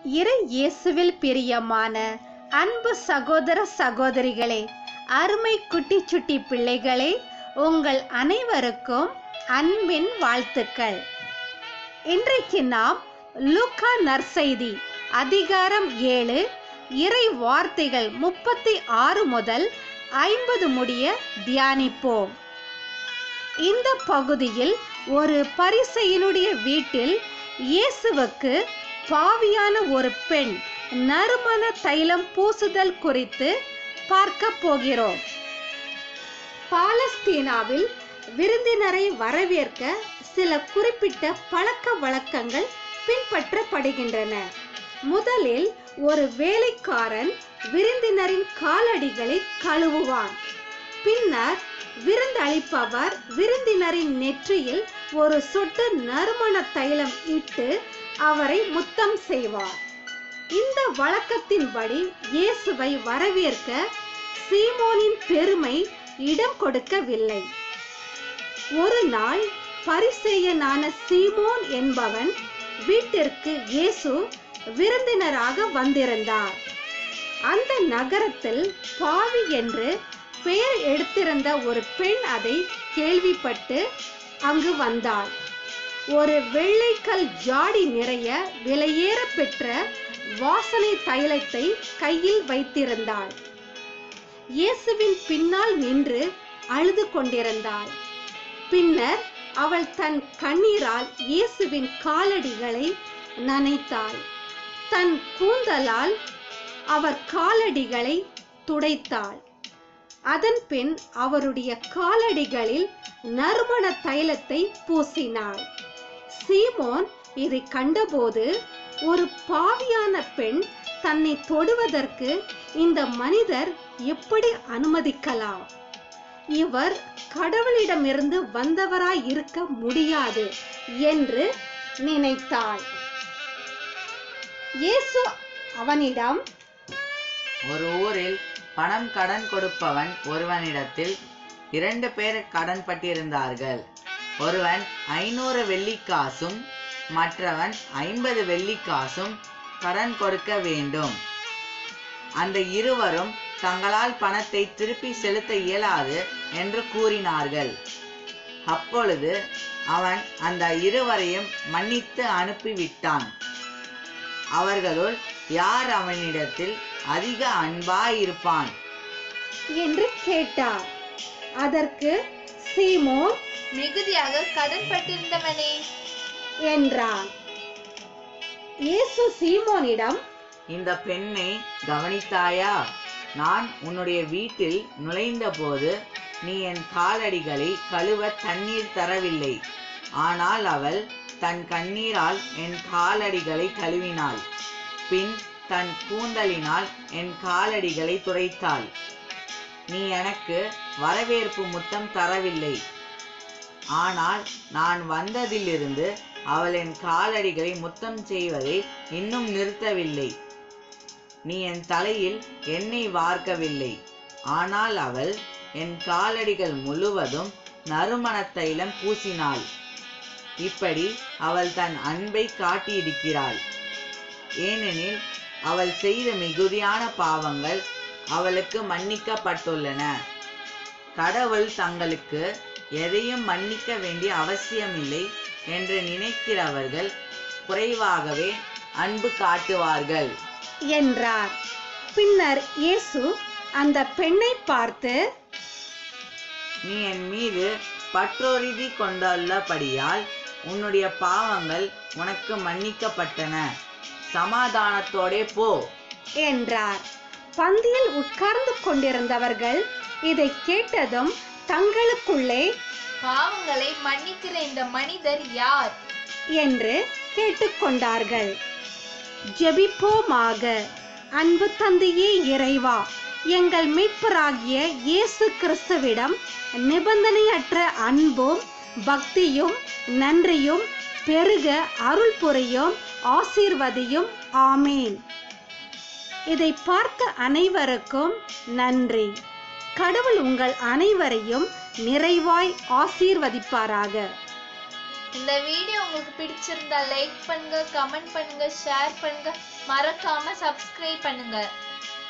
இறை இயேசுவில் பிரியமான அன்பு சகோதர சகோதரிகளே அருமை குட்டி சுட்டி பிள்ளைகளே உங்கள் அனைவருக்கும் அன்பின் வாழ்த்துக்கள் இன்றைக்கு நாம் லூக்கா நற்செய்தி அதிகாரம் ஏழு இறை வார்த்தைகள் முப்பத்தி ஆறு முதல் ஐம்பது முடிய தியானிப்போம் இந்த பகுதியில் ஒரு பரிசையினுடைய வீட்டில் இயேசுவுக்கு பாவியான ஒரு பெண் நறுமண தைலம் பூசுதல் குறித்து பார்க்க போகிறோம் பாலஸ்தீனாவில் விருந்தினரை வரவேற்க சில குறிப்பிட்ட பழக்க வழக்கங்கள் பின்பற்றப்படுகின்றன முதலில் ஒரு வேலைக்காரன் விருந்தினரின் காலடிகளை கழுவுவான் பின்னர் விருந்தளிப்பவர் விருந்தினரின் நெற்றியில் ஒரு சொட்டு நறுமண தைலம் இட்டு அவரை முத்தம் செய்வார் இந்த வழக்கத்தின்படி இயேசுவை வரவேற்க சீமோனின் பெருமை இடம் கொடுக்கவில்லை ஒரு நாள் பரிசேயனான சீமோன் என்பவன் வீட்டிற்கு இயேசு விருந்தினராக வந்திருந்தார் அந்த நகரத்தில் பாவி என்று பெயர் எடுத்திருந்த ஒரு பெண் அதை கேள்விப்பட்டு அங்கு வந்தாள் ஒரு வெள்ளைக்கல் ஜாடி நிறைய விலையேற பெற்ற வாசனை தைலத்தை கையில் வைத்திருந்தாள் இயேசுவின் பின்னால் நின்று அழுது கொண்டிருந்தாள் பின்னர் அவள் தன் கண்ணீரால் இயேசுவின் காலடிகளை நனைத்தாள் தன் கூந்தலால் அவர் காலடிகளை துடைத்தாள் அதன் பின் அவருடைய காலடிகளில் நறுமண தைலத்தை பூசினாள் சீமோன் இதை கண்டபோது ஒரு பாவியான பெண் தன்னை தொடுவதற்கு இந்த மனிதர் எப்படி அனுமதிக்கலாம் இவர் கடவுளிடமிருந்து வந்தவராய் இருக்க முடியாது என்று நினைத்தாள் இயேசு அவனிடம் ஒரு ஊரில் பணம் கடன் கொடுப்பவன் ஒருவனிடத்தில் இரண்டு பேர் கடன் பட்டிருந்தார்கள் ஒருவன் ஐநூறு வெள்ளிக்காசும் மற்றவன் ஐம்பது வெள்ளிக்காசும் கடன் கொடுக்க வேண்டும் அந்த இருவரும் தங்களால் பணத்தை திருப்பி செலுத்த இயலாது என்று கூறினார்கள் அப்பொழுது அவன் அந்த இருவரையும் மன்னித்து அனுப்பிவிட்டான் அவர்களுள் யார் அவனிடத்தில் அதிக அன்பாயிருப்பான் என்று கேட்டார் அதற்கு சீமோன் மிகுதியாக கடன் பட்டிருந்தவனே என்றான் இயேசு சீமோனிடம் இந்த பெண்ணை கவனித்தாயா நான் உன்னுடைய வீட்டில் நுழைந்தபோது நீ என் காலடிகளை கழுவ தண்ணீர் தரவில்லை ஆனால் அவள் தன் கண்ணீரால் என் காலடிகளை கழுவினாள் பின் தன் கூந்தலினால் என் காலடிகளை துடைத்தாள் நீ எனக்கு வரவேற்பு முத்தம் தரவில்லை ஆனால் நான் வந்ததிலிருந்து அவள் என் காலடிகளை முத்தம் செய்வதை இன்னும் நிறுத்தவில்லை நீ என் தலையில் எண்ணெய் வார்க்கவில்லை ஆனால் அவள் என் காலடிகள் முழுவதும் நறுமண தைலம் பூசினாள் இப்படி அவள் தன் அன்பை காட்டியிருக்கிறாள் ஏனெனில் அவள் செய்த மிகுதியான பாவங்கள் அவளுக்கு மன்னிக்கப்பட்டுள்ளன கடவுள் தங்களுக்கு எதையும் மன்னிக்க வேண்டிய அவசியமில்லை என்று நினைக்கிறவர்கள் குறைவாகவே அன்பு காட்டுவார்கள் என்றார் பின்னர் இயேசு அந்த பெண்ணை பார்த்து நீ என் மீது பற்றுறுதி கொண்டுள்ளபடியால் உன்னுடைய பாவங்கள் உனக்கு மன்னிக்கப்பட்டன சமாதானத்தோடே போ என்றார் பந்தியில் உட்கார்ந்து கொண்டிருந்தவர்கள் இதை கேட்டதும் தங்களுக்குள்ளே பாவங்களை மன்னிக்கிற இந்த மனிதர் யார் என்று கேட்டுக்கொண்டார்கள் ஜெபிப்போமாக அன்பு தந்தையே இறைவா எங்கள் மீட்பராகிய இயேசு கிறிஸ்துவிடம் நிபந்தனையற்ற அன்பும் பக்தியும் நன்றியும் பெருக அருள் புரியும் ஆசீர்வதியும் ஆமேன் இதை பார்த்த அனைவருக்கும் நன்றி கடவுள் உங்கள் அனைவரையும் நிறைவாய் ஆசீர்வதிப்பாராக இந்த வீடியோ உங்களுக்கு பிடிச்சிருந்தா லைக் பண்ணுங்க கமெண்ட் பண்ணுங்க ஷேர் பண்ணுங்க மறக்காம சப்ஸ்கிரைப் பண்ணுங்க